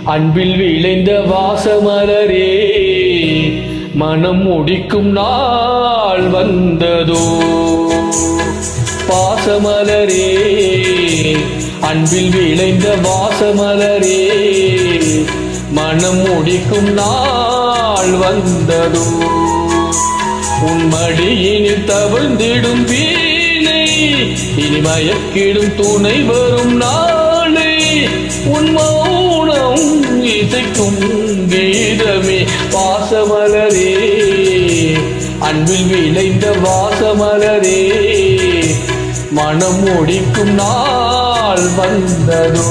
அன்பில் விளைந்த வாசமலரே மனம் முடிக்கும் நாள் வந்ததோ பாசமலரே அன்பில் விளைந்த வாசமலரே மனம் முடிக்கும் நாள் வந்ததோ உன் மடியினில் தவழ்ந்திடும் வீணை இனி மயக்கிடும் துணை வரும் நாளை உன் மௌனம் இசைக்கும் கீதமே பாசமலரே அன்பில் விளைந்த வாசமலரே மனம் முடிக்கும் நாள் வந்ததோ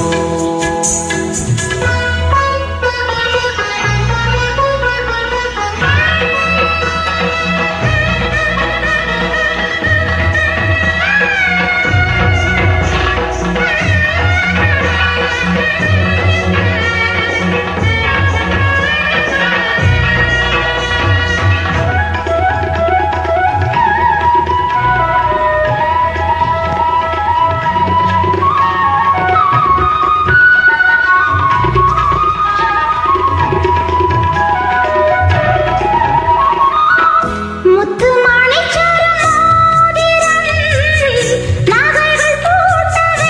முத்து மாணிச்சரம் மோதிரம் நகைகள் பூட்டவே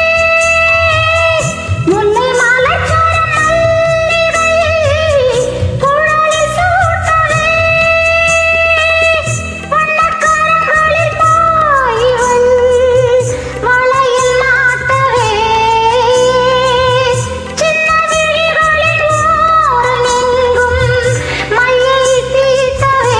முல்லை மாலைச்சரம் மல்லிகை குழலில் சூட்டவே வண்ணக்கரங்களில் பாய்வன் வளையல் நாட்டவே சின்ன விழிகளில் ஓரமெங்கும் மையை தீட்டவே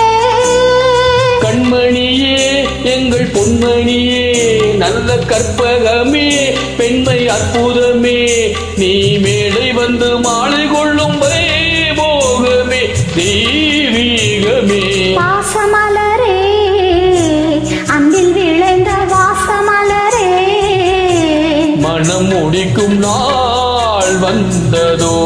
கண்மணியே எங்கள் பொன்மணியே நல்ல கற்பகமே பெண்மை அற்புதமே நீ மேடை வந்து மாலை கொள்ளும் வைபோகமே தெய்வீகமே பாசமலரே அன்பில் விளைந்த வாசமலரே மனம் முடிக்கும் நாள் வந்ததோ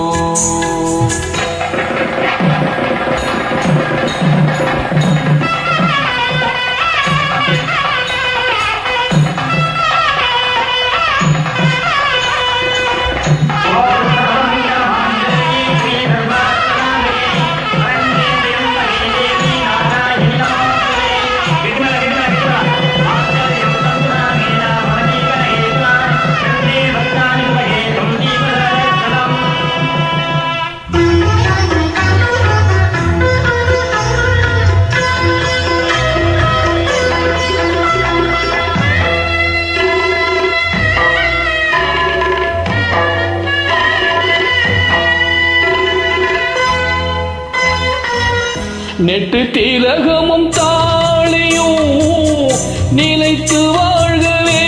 நெட்டு திலகமும் தாளியும் நிலைத்து வாழ்கவே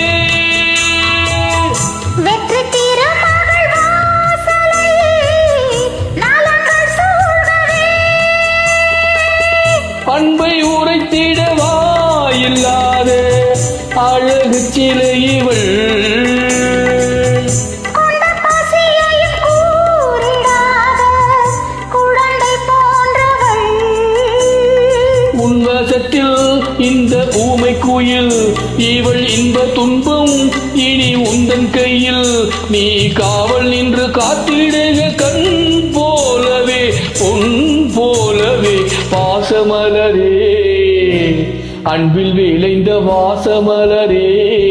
வெற்றி திருமகள் வாசலை நலங்கள் சூழவே அன்பை உரைத்திட வாயில்லாத அழகு சிலை இவள் கொண்ட பசியையும் கூறிடாத குழந்தை போன்றவள் உன்வசத்தில் இந்த ஊமை குயில் இவள் இன்ப துன்பம் இனி உந்தன் கையில் நீ காவல் நின்று காத்திடுக கண் போலவே பொன் போலவே பாசமலரே அன்பில் விளைந்த வாசமலரே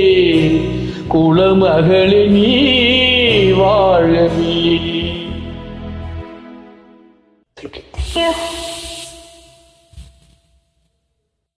குலமகளே நீ வாழவே Yeah.